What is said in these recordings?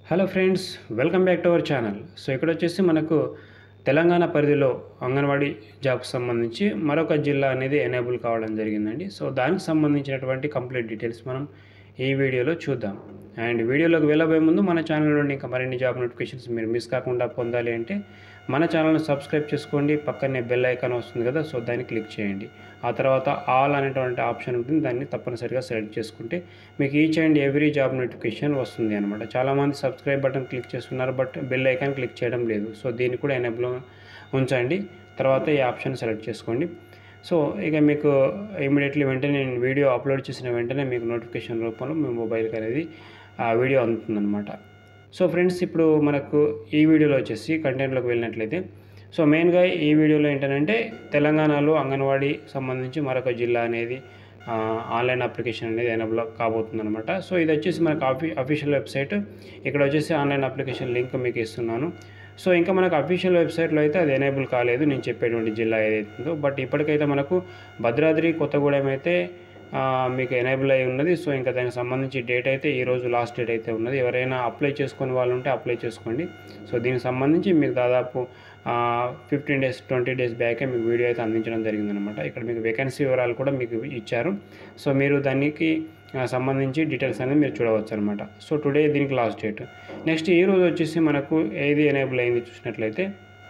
hello friends welcome back to our channel so ఇక్కడ వచ్చేసి మనకు తెలంగాణ పరిధిలో అంగన్వాడీ జాబ్కి సంబంధించి మరొక జిల్లా అనేది ఎనేబుల్ కావడం జరిగిందండి సో దానికి సంబంధించినటువంటి కంప్లీట్ డీటెయిల్స్ మనం ఈ వీడియోలో చూద్దాం అండ్ వీడియోలోకి వెళ్ళబోయే ముందు మన ఛానల్లోని ఇంకా మరిన్ని జాబ్ నోటిఫికేషన్స్ మీరు మిస్ కాకుండా పొందాలి అంటే మన ఛానల్ని సబ్స్క్రైబ్ చేసుకోండి పక్కనే బెల్ ఐకాన్ వస్తుంది కదా సో దాన్ని క్లిక్ చేయండి ఆ తర్వాత ఆల్ అనేటువంటి ఆప్షన్ ఉంటుంది దాన్ని తప్పనిసరిగా సెలెక్ట్ చేసుకుంటే మీకు each and every job notification వస్తుంది అనమాట చాలామంది సబ్స్క్రైబ్ బటన్ క్లిక్ చేస్తున్నారు బట్ బెల్ ఐకాన్ క్లిక్ చేయడం లేదు సో దీన్ని కూడా ఎనేబుల్ ఉంచండి తర్వాత ఈ ఆప్షన్ సెలెక్ట్ చేసుకోండి సో ఇక మీకు ఇమీడియట్లీ వెంటనే నేను వీడియో అప్లోడ్ చేసిన వెంటనే మీకు నోటిఫికేషన్ రూపంలో మీ మొబైల్కి అనేది ఆ వీడియో అందుతుందన్నమాట సో ఫ్రెండ్స్ ఇప్పుడు మనకు ఈ వీడియోలో వచ్చేసి కంటెంట్లోకి వెళ్ళినట్లయితే సో మెయిన్గా ఈ వీడియోలో ఏంటంటే తెలంగాణలో అంగన్వాడీ సంబంధించి మరొక జిల్లా అనేది ఆ, ఆన్లైన్ అప్లికేషన్ అనేది ఎనబుల్ కాబోతుంది అనమాట సో ఇది వచ్చేసి మనకు అఫీ అఫీషియల్ వెబ్సైట్ ఇక్కడ వచ్చేసి ఆన్లైన్ అప్లికేషన్ లింక్ మీకు ఇస్తున్నాను సో ఇంకా మనకు అఫీషియల్ వెబ్సైట్లో అయితే అది ఎనేబుల్ కాలేదు నేను చెప్పేటువంటి జిల్లా ఏదైతే ఉందో బట్ ఇప్పటికైతే మనకు భద్రాద్రి కొత్తగూడెం అయితే ఆ, మీకు ఎనేబుల్ అయి ఉన్నది సో ఇంకా దానికి సంబంధించి డేట్ అయితే ఈ రోజు లాస్ట్ డేట్ అయితే ఉన్నది ఎవరైనా అప్లై చేసుకునే వాళ్ళు ఉంటే అప్లై చేసుకోండి సో దీనికి సంబంధించి మీకు దాదాపు ఫిఫ్టీన్ డేస్ ట్వంటీ డేస్ బ్యాకే మీకు వీడియో అయితే అందించడం జరిగిందనమాట ఇక్కడ మీకు వేకెన్సీ వివరాలు కూడా మీకు ఇచ్చారు సో మీరు దానికి ఆ, సంబంధించి డీటెయిల్స్ అనేది మీరు చూడవచ్చు అనమాట సో టుడే దీనికి లాస్ట్ డేట్ నెక్స్ట్ ఈ రోజు వచ్చేసి మనకు ఏది ఎనేబుల్ అయింది చూసినట్లయితే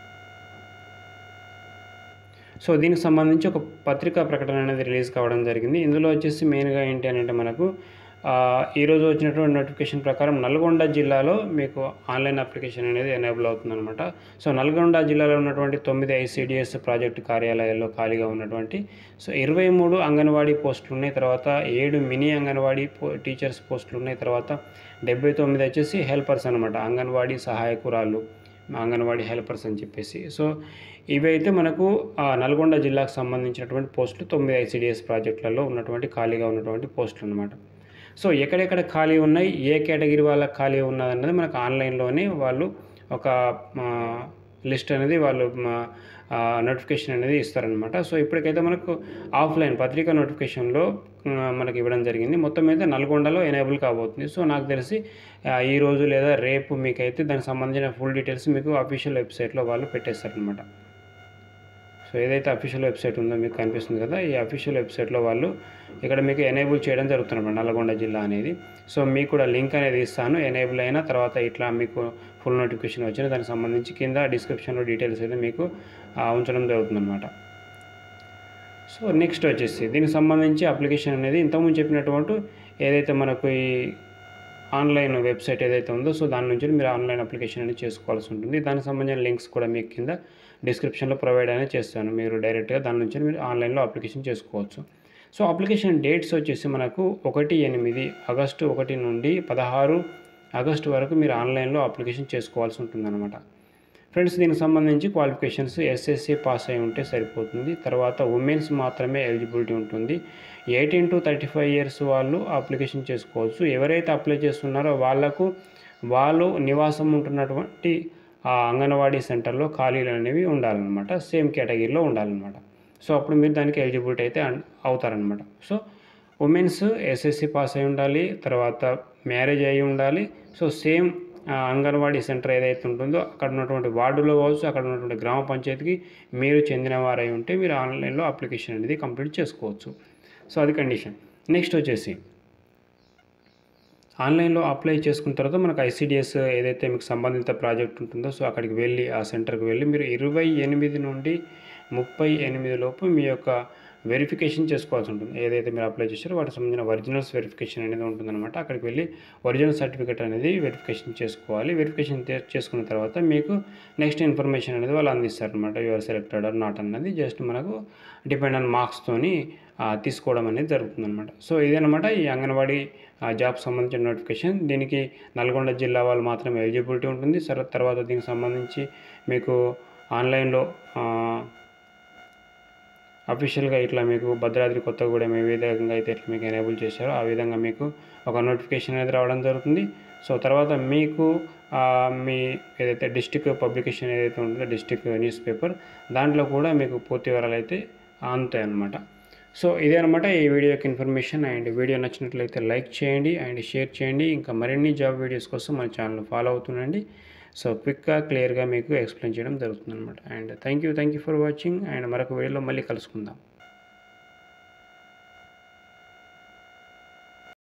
సో దీనికి సంబంధించి ఒక పత్రికా ప్రకటన అనేది రిలీజ్ కావడం జరిగింది ఇందులో వచ్చేసి మెయిన్గా ఏంటి అని అంటే మనకు ఆ, ఈరోజు వచ్చినటువంటి నోటిఫికేషన్ ప్రకారం నల్గొండ జిల్లాలో మీకు ఆన్లైన్ అప్లికేషన్ అనేది ఎనేబుల్ అవుతుందన్నమాట సో నల్గొండ జిల్లాలో ఉన్నటువంటి తొమ్మిది ఐసీడిఎస్ ప్రాజెక్టు కార్యాలయాల్లో ఖాళీగా ఉన్నటువంటి సో ఇరవై మూడు అంగన్వాడీ పోస్టులు ఉన్నాయి తర్వాత ఏడు మినీ అంగన్వాడీ పో టీచర్స్ పోస్టులు ఉన్నాయి తర్వాత డెబ్బై తొమ్మిది వచ్చేసి హెల్పర్స్ అనమాట అంగన్వాడీ సహాయకురాలు అంగన్వాడీ హెల్పర్స్ అని చెప్పేసి సో ఇవైతే మనకు ఆ, నల్గొండ జిల్లాకు సంబంధించినటువంటి పోస్టులు తొమ్మిది ఐసీడిఎస్ ప్రాజెక్టులలో ఉన్నటువంటి ఖాళీగా ఉన్నటువంటి పోస్టులు అనమాట సో ఎక్కడెక్కడ ఖాళీ ఉన్నాయి ఏ కేటగిరీ వాళ్ళకి ఖాళీ ఉన్నదన్నది మనకు ఆన్లైన్లోనే వాళ్ళు ఒక లిస్ట్ అనేది వాళ్ళు నోటిఫికేషన్ అనేది ఇస్తారనమాట సో ఇప్పటికైతే మనకు ఆఫ్లైన్ పత్రికా నోటిఫికేషన్లో ఆ, మనకి ఇవ్వడం జరిగింది మొత్తం అయితే నల్గొండలో ఎనేబుల్ కాబోతుంది సో నాకు తెలిసి ఆ, ఈ రోజు లేదా రేపు మీకైతే దానికి సంబంధించిన ఫుల్ డీటెయిల్స్ మీకు అఫీషియల్ వెబ్సైట్లో వాళ్ళు పెట్టేస్తారనమాట సో ఏదైతే అఫీషియల్ వెబ్సైట్ ఉందో మీకు కనిపిస్తుంది కదా ఈ అఫీషియల్ వెబ్సైట్లో వాళ్ళు ఇక్కడ మీకు ఎనేబుల్ చేయడం జరుగుతుంది నల్గొండ జిల్లా అనేది సో మీకు కూడా లింక్ అనేది ఇస్తాను ఎనేబుల్ అయిన తర్వాత ఇట్లా మీకు ఫుల్ నోటిఫికేషన్ వచ్చిన దానికి సంబంధించి కింద డిస్క్రిప్షన్లో డీటెయిల్స్ అయితే మీకు ఆ, ఉంచడం జరుగుతుందన్నమాట సో నెక్స్ట్ వచ్చేసి దీనికి సంబంధించి అప్లికేషన్ అనేది ఇంతకుముందు చెప్పినటువంటి ఏదైతే మనకు ఈ ఆన్లైన్ వెబ్సైట్ ఏదైతే ఉందో సో దాని నుంచి మీరు ఆన్లైన్ అప్లికేషన్ అనేది చేసుకోవాల్సి ఉంటుంది దానికి సంబంధించిన లింక్స్ కూడా మీకు కింద డిస్క్రిప్షన్లో ప్రొవైడ్ అనేది చేస్తాను మీరు డైరెక్ట్గా దాని నుంచి మీరు ఆన్లైన్లో అప్లికేషన్ చేసుకోవచ్చు సో అప్లికేషన్ డేట్స్ వచ్చేసి మనకు ఒకటి ఎనిమిది ఆగస్టు ఒకటి నుండి పదహారు ఆగస్టు వరకు మీరు ఆన్లైన్లో అప్లికేషన్ చేసుకోవాల్సి ఉంటుందన్నమాట ఫ్రెండ్స్ దీనికి సంబంధించి క్వాలిఫికేషన్స్ ఎస్ఎస్సి పాస్ అయి ఉంటే సరిపోతుంది తర్వాత ఉమెన్స్ మాత్రమే ఎలిజిబిలిటీ ఉంటుంది eighteen to thirty five years వాళ్ళు అప్లికేషన్ చేసుకోవచ్చు ఎవరైతే అప్లై చేస్తున్నారో వాళ్ళకు వాళ్ళు నివాసం ఉంటున్నటువంటి ఆ అంగన్వాడీ సెంటర్లో ఖాళీలు అనేవి ఉండాలన్నమాట సేమ్ కేటగిరీలో ఉండాలన్నమాట సో అప్పుడు మీరు దానికి ఎలిజిబిలిటీ అయితే అన్- అవుతారనమాట సో ఉమెన్స్ ఎస్ఎస్సి పాస్ అయి ఉండాలి తర్వాత మ్యారేజ్ అయి ఉండాలి సో సేమ్ ఆ, అంగన్వాడీ సెంటర్ ఏదైతే ఉంటుందో అక్కడ ఉన్నటువంటి వార్డులో కావచ్చు అక్కడ ఉన్నటువంటి గ్రామ పంచాయతీకి మీరు చెందిన వారై ఉంటే మీరు ఆన్లైన్లో అప్లికేషన్ అనేది కంప్లీట్ చేసుకోవచ్చు సో అది కండిషన్ నెక్స్ట్ వచ్చేసి ఆన్లైన్లో అప్లై చేసుకున్న తర్వాత మనకు ఐసీడిఎస్ ఏదైతే మీకు సంబంధిత ప్రాజెక్ట్ ఉంటుందో సో అక్కడికి వెళ్ళి ఆ సెంటర్కి వెళ్ళి మీరు ఇరవై ఎనిమిది నుండి ముప్పై ఎనిమిది లోపు మీ యొక్క వెరిఫికేషన్ చేసుకోవాల్సి ఉంటుంది ఏదైతే మీరు అప్లై చేశారో వాటికి సంబంధించిన ఒరిజినల్స్ వెరిఫికేషన్ అనేది ఉంటుందన్నమాట అక్కడికి వెళ్ళి ఒరిజినల్ సర్టిఫికేట్ అనేది వెరిఫికేషన్ చేసుకోవాలి వెరిఫికేషన్ చే- చేసుకున్న తర్వాత మీకు నెక్స్ట్ ఇన్ఫర్మేషన్ అనేది వాళ్ళు అందిస్తారనమాట యువర్ సెలెక్టెడ్ ఆర్ నాట్ అన్నది జస్ట్ మనకు డిపెండ్ ఆన్ మార్క్స్తోని తీసుకోవడం అనేది జరుగుతుందన్నమాట సో ఇదనమాట ఈ అంగన్వాడీ ఆ, జాబ్ సంబంధించిన నోటిఫికేషన్ దీనికి నల్గొండ జిల్లా వాళ్ళు మాత్రమే ఎలిజిబిలిటీ ఉంటుంది సరే తర్వాత దీనికి సంబంధించి మీకు ఆన్లైన్లో అఫీషియల్గా ఇట్లా మీకు భద్రాద్రి కొత్తగూడెం ఏ విధంగా అయితే ఇట్లా మీకు ఎనేబుల్ చేశారో ఆ విధంగా మీకు ఒక నోటిఫికేషన్ అనేది రావడం జరుగుతుంది సో తర్వాత మీకు ఆ, మీ ఏదైతే డిస్టిక్ పబ్లికేషన్ ఏదైతే ఉంటుందో డిస్టిక్ న్యూస్ పేపర్ దాంట్లో కూడా మీకు పూర్తి వివరాలు అయితే అందుతాయి అన్నమాట సో ఇదే అనమాట ఈ వీడియో యొక్క ఇన్ఫర్మేషన్ అండ్ వీడియో నచ్చినట్లయితే లైక్ చేయండి అండ్ షేర్ చేయండి ఇంకా మరిన్ని జాబ్ వీడియోస్ కోసం మన ఛానల్ ఫాలో అవుతుండండి సో క్విక్గా క్లియర్గా మీకు ఎక్స్ప్లెయిన్ చేయడం జరుగుతుంది అనమాట and thank you thank you for watching and మరొక వీడియోలో మళ్ళీ కలుసుకుందాం